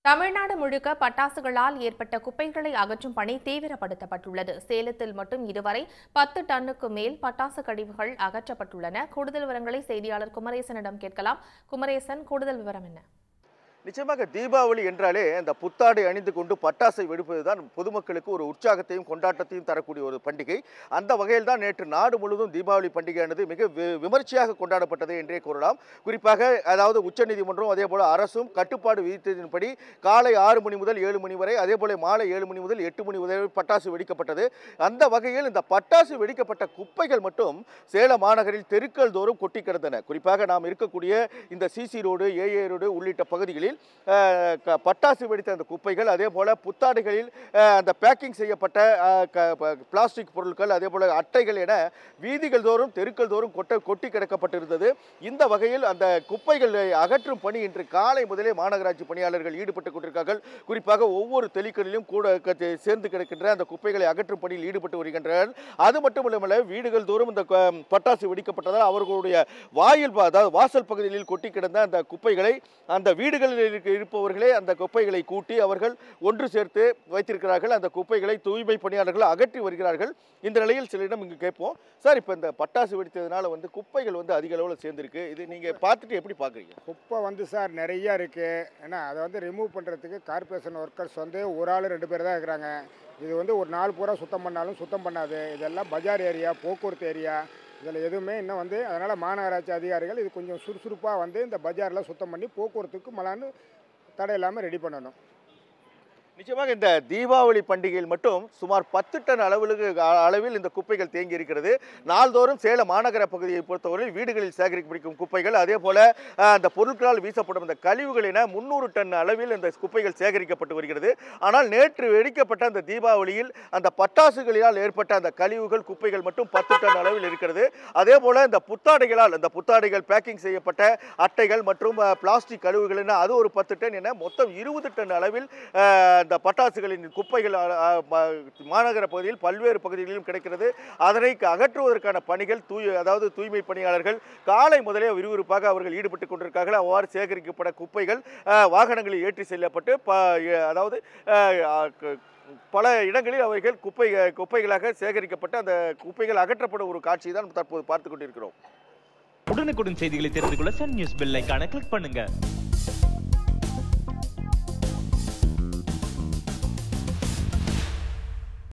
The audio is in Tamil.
தமிழ்நாடு முழுக்க பட்டாசுகளால் ஏற்பட்ட குப்பைகளை அகற்றும் பணி தீவிரப்படுத்தப்பட்டுள்ளது சேலத்தில் மட்டும் இதுவரை பத்து டன்னுக்கு மேல் பட்டாசு கழிவுகள் அகற்றப்பட்டுள்ளன கூடுதல் விவரங்களை செய்தியாளர் குமரேசனிடம் கேட்கலாம் குமரேசன் கூடுதல் விவரம் என்ன நிச்சயமாக தீபாவளி என்றாலே அந்த புத்தாடை அணிந்து கொண்டு பட்டாசை வெடிப்பதுதான் பொதுமக்களுக்கு ஒரு உற்சாகத்தையும் கொண்டாட்டத்தையும் தரக்கூடிய ஒரு பண்டிகை அந்த வகையில் தான் நேற்று நாடு முழுவதும் தீபாவளி பண்டிகையானது மிக வி- விமர்சையாக கொண்டாடப்பட்டது என்றே கூறலாம் குறிப்பாக அதாவது உச்சநீதிமன்றம் அதே போல அரசும் கட்டுப்பாடு விதித்ததின்படி காலை ஆறு மணி முதல் ஏழு மணி வரை அதே போல மாலை ஏழு மணி முதல் எட்டு மணி வரை பட்டாசு வெடிக்கப்பட்டது அந்த வகையில் இந்த பட்டாசு வெடிக்கப்பட்ட குப்பைகள் மட்டும் சேலம் மாநகரில் தெருக்கள் தோறும் கொட்டி கிடந்தன குறிப்பாக நாம் இருக்கக்கூடிய இந்த சிசி ரோடு ஏஏ ரோடு உள்ளிட்ட பகுதிகளில் அஹ், க- பட்டாசு வெடித்த அந்த குப்பைகள் அதே போல புத்தாடைகளில் அஹ், அந்த பேக்கிங் செய்யப்பட்ட அஹ், க- ப- பிளாஸ்டிக் பொருட்கள் அதே போல அட்டைகள் என வீதிகள் தோறும் தெருக்கள் தோறும் கொட்ட கொட்டி கிடக்கப்பட்டிருந்தது இந்த வகையில் அந்த குப்பைகளை அகற்றும் பணி இன்று காலை முதலே மாநகராட்சி பணியாளர்கள் ஈடுபட்டு கொண்டிருக்கார்கள் குறிப்பாக ஒவ்வொரு தெளிக்கலிலும் கூட க- சேர்ந்து கிடக்கின்ற அந்த குப்பைகளை அகற்றும் பணியில் ஈடுபட்டு வருகின்றனர் அது மட்டுமல்லாமல் வீடுகள் தோறும் இந்த க- பட்டாசு வெடிக்கப்பட்டதால் அவர்களுடைய வாயில் ப- அதாவது வாசல் பகுதிகளில் கொட்டி கிடந்த அந்த குப்பைகளை அந்த வீடுகளில் இருக்க- இருப்பவர்களே அந்த குப்பைகளை கூட்டி அவர்கள் ஒன்று சேர்த்து வைத்திருக்கிறார்கள் அந்த குப்பைகளை தூய்மை பணியாளர்கள் அகற்றி வருகிறார்கள் இந்த நிலையில் சிலரிடம் இங்கு கேட்போம் சார் இப்போ இந்த பட்டாசு வெடித்ததுனால வந்து குப்பைகள் வந்து அதிக அளவில் சேர்ந்திருக்கு இது நீங்க பார்த்துட்டு எப்படி பார்க்குறீங்க குப்பை வந்து சார் நிறையா இருக்குது ஏன்னா அதை வந்து ரிமூவ் பண்ணுறதுக்கு கார்பரேஷன் ஒர்க்கர்ஸ் வந்து ஒரு ஆள் ரெண்டு பேர் தான் இருக்கிறாங்க இது வந்து ஒரு நாள் பூரா சுத்தம் பண்ணாலும் சுத்தம் பண்ணாது இதெல்லாம் பஜார் ஏரியா போக்குவரத்து ஏரியா இதில் எதுவுமே இன்னும் வந்து அதனால் மாநகராட்சி அதிகாரிகள் இது கொஞ்சம் சுறுசுறுப்பாக வந்து இந்த பஜாரில் சுத்தம் பண்ணி போக்குவரத்துக்கு மலான்னு தடை இல்லாமல் ரெடி பண்ணணும் நிச்சயமாக இந்த தீபாவளி பண்டிகையில் மட்டும் சுமார் பத்து டன் அளவுக்கு அளவில் இந்த குப்பைகள் தேங்கி இருக்கிறது நாள்தோறும் சேலம் மாநகர பகுதியை பொறுத்தவரையில் வீடுகளில் சேகரிக்கப்படும் குப்பைகள் அதே போல அஹ், அந்த பொருட்களால் வீசப்படும் இந்த கழிவுகள் என முந்நூறு டன் அளவில் இந்த குப்பைகள் சேகரிக்கப்பட்டு வருகிறது ஆனால் நேற்று வெடிக்கப்பட்ட அந்த தீபாவளியில் அந்த பட்டாசுகளினால் ஏற்பட்ட அந்த கழிவுகள் குப்பைகள் மட்டும் பத்து டன் அளவில் இருக்கிறது அதே போல இந்த புத்தாடைகளால் இந்த புத்தாடைகள் பேக்கிங் செய்யப்பட்ட அட்டைகள் மற்றும் அஹ், பிளாஸ்டிக் கழிவுகள் என அது ஒரு பத்து டன் என மொத்தம் இருபது டன் அளவில் அஹ், இந்த பட்டாசுகளின் குப்பைகள் அஹ், அஹ், ம- மாநகர பகுதியில் பல்வேறு பகுதிகளிலும் கிடைக்கிறது அதனை அகற்றுவதற்கான பணிகள் தூய் அதாவது தூய்மை பணியாளர்கள் காலை முதலே விறுவிறுப்பாக அவர்கள் ஈடுபட்டு கொண்டிருக்கார்கள் அவ்வாறு சேகரிக்கப்பட்ட குப்பைகள் அஹ், வாகனங்களில் ஏற்றி செல்லப்பட்டு ப எ- அதாவது அஹ், அஹ், க- பல இடங்களில் அவைகள் குப்பை குப்பைகளாக சேகரிக்கப்பட்டு அந்த குப்பைகள் அகற்றப்படும் ஒரு காட்சியை தான் தற்போது பார்த்து கொண்டிருக்கிறோம் உடனுக்குடன் செய்திகளை தெரிந்து கொள்ள சன் நியூஸ் பெல் ஐகானை கிளிக் பண்ணுங்க